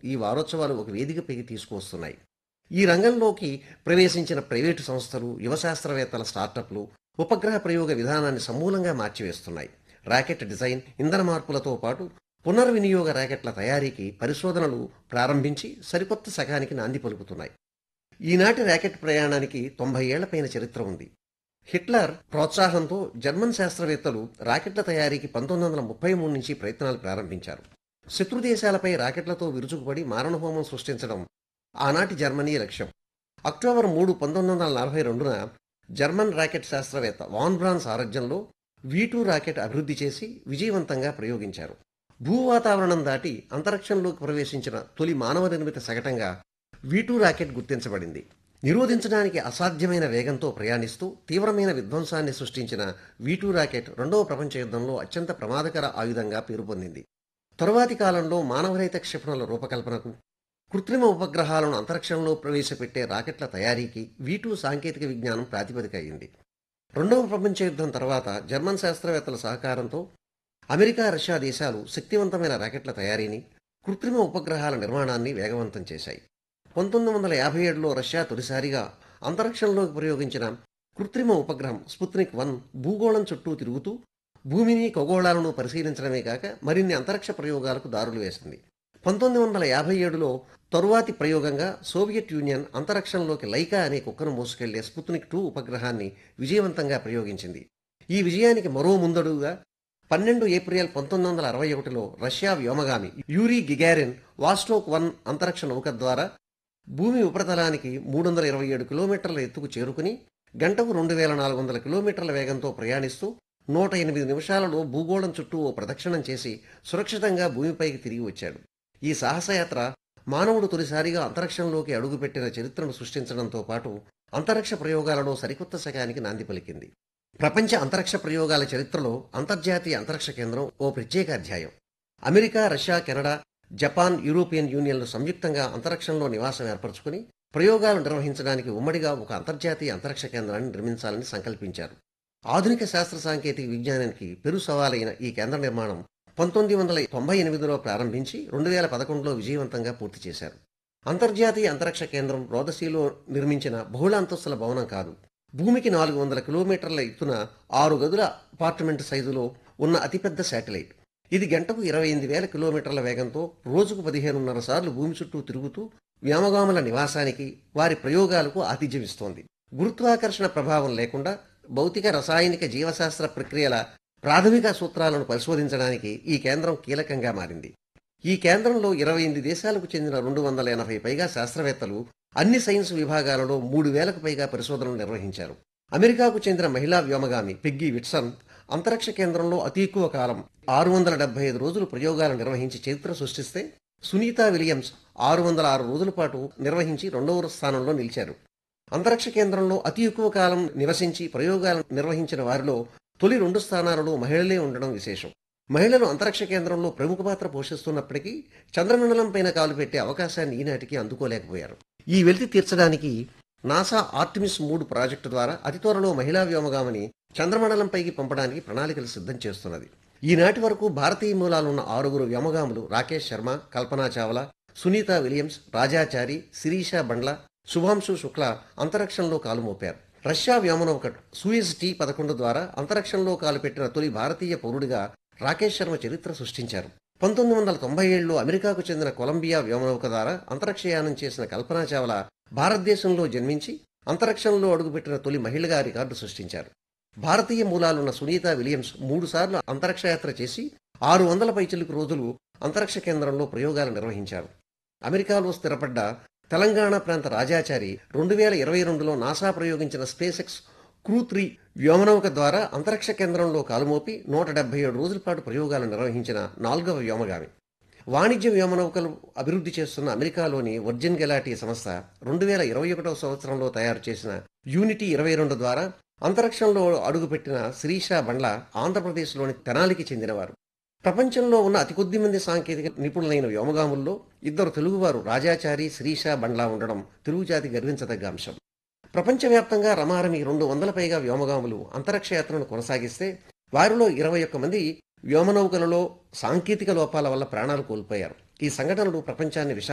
ఈ వారోత్సవాలు ఒక వేదికపైకి తీసుకువస్తున్నాయి ఈ రంగంలోకి ప్రవేశించిన ప్రైవేటు సంస్థలు యువ శాస్త్రవేత్తల స్టార్టప్లు ఉపగ్రహ ప్రయోగ విధానాన్ని సమూలంగా మార్చివేస్తున్నాయి రాకెట్ డిజైన్ ఇంధన మార్పులతో పాటు పునర్వినియోగ రాకెట్ల తయారీకి పరిశోధనలు ప్రారంభించి సరికొత్త శకానికి నాంది పలుకుతున్నాయి ఈనాటి రాకెట్ ప్రయాణానికి తొంభై ఏళ్లపైన చరిత్ర ఉంది హిట్లర్ ప్రోత్సాహంతో జర్మన్ శాస్త్రవేత్తలు రాకెట్ల తయారీకి పంతొమ్మిది వందల ముప్పై మూడు నుంచి ప్రయత్నాలు ప్రారంభించారు శత్రు దేశాలపై రాకెట్లతో విరుచుకుపడి మారణహోమం సృష్టించడం ఆనాటి జర్మనీ లక్ష్యం అక్టోబర్ మూడు పంతొమ్మిది వందల నలభై రెండున జర్మన్ రాకెట్ శాస్త్రవేత్త వాన్ బ్రాన్ సారథ్యంలో వీటూ రాకెట్ అభివృద్ధి చేసి విజయవంతంగా ప్రయోగించారు భూ వాతావరణం దాటి అంతరిక్షంలోకి ప్రవేశించిన తొలి మానవ నిర్మిత శకటంగా వీటూ రాకెట్ గుర్తించబడింది నిరోధించడానికి అసాధ్యమైన వేగంతో ప్రయాణిస్తూ తీవ్రమైన విధ్వంసాన్ని సృష్టించిన వీటూ రాకెట్ రెండవ ప్రపంచ యుద్ధంలో అత్యంత ప్రమాదకర ఆయుధంగా పేరు పొందింది తరువాతి కాలంలో మానవరహిత క్షిపణుల రూపకల్పనకు కృత్రిమ ఉపగ్రహాలను అంతరిక్షంలో ప్రవేశపెట్టే రాకెట్ల తయారీకి వీటూ సాంకేతిక విజ్ఞానం ప్రాతిపదిక అయింది రెండవ ప్రపంచ యుద్ధం తర్వాత జర్మన్ శాస్త్రవేత్తల సహకారంతో అమెరికా రష్యా దేశాలు శక్తివంతమైన రాకెట్ల తయారీని కృత్రిమ ఉపగ్రహాల నిర్మాణాన్ని వేగవంతం చేశాయి పంతొమ్మిది వందల యాభై ఏడులో రష్యా తొలిసారిగా అంతరిక్షంలోకి ప్రయోగించిన కృత్రిమ ఉపగ్రహం స్పుత్నిక్ వన్ భూగోళం చుట్టూ తిరుగుతూ భూమిని ఖగోళాలను పరిశీలించడమే కాక మరిన్ని అంతరిక్ష ప్రయోగాలకు దారులు వేసింది పంతొమ్మిది వందల యాభై ఏడులో తరువాతి ప్రయోగంగా సోవియట్ యూనియన్ అంతరిక్షంలోకి లైకా అనే కుక్కను మోసుకెళ్లే స్పుత్నిక్ టూ ఉపగ్రహాన్ని విజయవంతంగా ప్రయోగించింది ఈ విజయానికి మరో ముందడుగుగా పన్నెండు ఏప్రిల్ పంతొమ్మిది వందల అరవై ఒకటిలో రష్యా వ్యోమగామి యూరీ గిగారిన్ వాస్టోక్ వన్ అంతరిక్ష నౌక ద్వారా భూమి ఉపరితలానికి మూడు వందల ఇరవై ఏడు కిలోమీటర్ల ఎత్తుకు చేరుకుని గంటకు రెండు వేల నాలుగు వందల కిలోమీటర్ల వేగంతో ప్రయాణిస్తూ నూట ఎనిమిది నిమిషాలలో భూగోళం చుట్టూ ఓ ప్రదక్షిణం చేసి సురక్షితంగా భూమిపైకి తిరిగి వచ్చాడు ఈ సాహసయాత్ర మానవుడు తొలిసారిగా అంతరిక్షంలోకి అడుగుపెట్టిన చరిత్రను సృష్టించడంతో పాటు అంతరిక్ష ప్రయోగాలలో సరికొత్త శకానికి నాంది పలికింది ప్రపంచ అంతరిక్ష ప్రయోగాల చరిత్రలో అంతర్జాతీయ అంతరిక్ష కేంద్రం ఓ ప్రత్యేక అధ్యాయం America Russia Canada Japan European యూనియన్లు సంయుక్తంగా అంతరిక్షంలో నివాసం ఏర్పరచుకుని ప్రయోగాలు నిర్వహించడానికి ఉమ్మడిగా ఒక అంతర్జాతీయ అంతరిక్ష కేంద్రాన్ని నిర్మించాలని సంకల్పించారు ఆధునిక శాస్త్ర సాంకేతిక విజ్ఞానానికి పెరు సవాలైన ఈ కేంద్ర నిర్మాణం పంతొమ్మిది వందల తొంభై ఎనిమిదిలో ప్రారంభించి రెండు వేల పదకొండులో విజయవంతంగా పూర్తి చేశారు అంతర్జాతీయ అంతరిక్ష కేంద్రం రోదసీలో నిర్మించిన బహుళ అంతస్తుల భవనం కాదు భూమికి నాలుగు వందల కిలోమీటర్ల ఎత్తున ఆరు గదుల అపార్ట్మెంట్ సైజులో ఉన్న అతిపెద్ద శాటిలైట్ ఇది గంటకు ఇరవై ఎనిమిది వేల కిలోమీటర్ల వేగంతో రోజుకు పదిహేనున్నర సార్లు భూమి చుట్టూ తిరుగుతూ వ్యోమగాముల నివాసానికి వారి ప్రయోగాలకు ఆతిథ్యమిస్తోంది గురుత్వాకర్షణ ప్రభావం లేకుండా భౌతిక రసాయనిక జీవశాస్త్ర ప్రక్రియల ప్రాథమిక సూత్రాలను పరిశోధించడానికి ఈ కేంద్రం కీలకంగా మారింది ఈ కేంద్రంలో ఇరవై ఎనిమిది దేశాలకు చెందిన రెండు వందల ఎనభై పైగా శాస్త్రవేత్తలు అన్ని సైన్స్ విభాగాలలో మూడు వేలకు పైగా పరిశోధనలు నిర్వహించారు అమెరికాకు చెందిన మహిళా వ్యోమగామి పిగ్గి విట్సన్ అంతరిక్ష కేంద్రంలో అతి ఎక్కువ కాలం ఆరు వందల డెబ్బై ఐదు రోజులు ప్రయోగాలు నిర్వహించి చరిత్ర సృష్టిస్తే సునీతా విలియమ్స్ ఆరు వందల ఆరు రోజుల పాటు నిర్వహించి రెండవ స్థానంలో నిలిచారు అంతరిక్ష కేంద్రంలో అతి ఎక్కువ కాలం నివసించి ప్రయోగాలు నిర్వహించిన వారిలో తొలి రెండు స్థానాలలో మహిళలే ఉండడం విశేషం మహిళలు అంతరిక్ష కేంద్రంలో ప్రముఖ పాత్ర పోషిస్తున్నప్పటికీ చంద్రమండలం పైన కాలు పెట్టే అవకాశాన్ని ఈనాటికి అందుకోలేకపోయారు ఈ వెలితి తీర్చడానికి నాసా ఆర్టిమిస్ మూడు ప్రాజెక్టు ద్వారా అతి త్వరలో మహిళా వ్యోమగామని చంద్రమండలంపైకి పంపడానికి ప్రణాళికలు సిద్ధం చేస్తున్నది ఈనాటి వరకు భారతీయ మూలాలున్న ఆరుగురు వ్యోమగాములు రాకేష్ శర్మ కల్పనా చావ్లా సునీత విలియమ్స్ రాజాచారి శిరీష బండ్ల శుభాంశు శుక్ల అంతరిక్షంలో కాలు మోపారు రష్యా వ్యోమనౌక సూయిజ్ టీ పదకొండు ద్వారా అంతరిక్షంలో కాలుపెట్టిన తొలి భారతీయ పౌరుడిగా రాకేష్ శర్మ చరిత్ర సృష్టించారు పంతొమ్మిది వందల తొంభై ఏడులో అమెరికాకు చెందిన కొలంబియా వ్యోమనౌక ద్వారా అంతరిక్షయానం చేసిన కల్పనా చావ్లా భారతదేశంలో జన్మించి అంతరిక్షంలో అడుగుపెట్టిన తొలి మహిళగా రికార్డు సృష్టించారు భారతీయ మూలాలున్న సునీత విలియమ్స్ మూడు సార్లు అంతరిక్షయాత్ర చేసి ఆరు వందల పైచిలుకు రోజులు అంతరిక్ష కేంద్రంలో ప్రయోగాలు నిర్వహించారు అమెరికాలో స్థిరపడ్డ తెలంగాణ ప్రాంత రాజాచారి రెండు వేల ఇరవై రెండులో నాసా ప్రయోగించిన స్పేస్ ఎక్స్ క్రూ త్రీ వ్యోమనౌక ద్వారా అంతరిక్ష కేంద్రంలో కాలుమోపి నూట డెబ్బై ఏడు రోజుల పాటు ప్రయోగాలు నిర్వహించిన నాలుగవ వ్యోమగామి వాణిజ్య వ్యోమనౌకలు అభివృద్ధి చేస్తున్న అమెరికాలోని వర్జిన్ గెలాటీ సంస్థ రెండు వేల ఇరవై ఒకటవ సంవత్సరంలో తయారు చేసిన యూనిటీ ఇరవై రెండు ద్వారా అంతరిక్షంలో అడుగుపెట్టిన శిరీష బండ్ల ఆంధ్రప్రదేశ్లోని తెనాలికి చెందినవారు ప్రపంచంలో ఉన్న అతి కొద్ది మంది సాంకేతిక నిపుణులైన వ్యోమగాముల్లో ఇద్దరు తెలుగువారు రాజాచారి శిరీష బండ్లా ఉండడం తెలుగు జాతి గర్వించదగ్గ అంశం ప్రపంచవ్యాప్తంగా రమారమి రెండు వందల పైగా వ్యోమగాములు అంతరిక్ష యాత్రను కొనసాగిస్తే వారిలో ఇరవై ఒక్క మంది వ్యోమనౌకలలో సాంకేతిక లోపాల వల్ల ప్రాణాలు కోల్పోయారు ఈ సంఘటనలు ప్రపంచాన్ని విష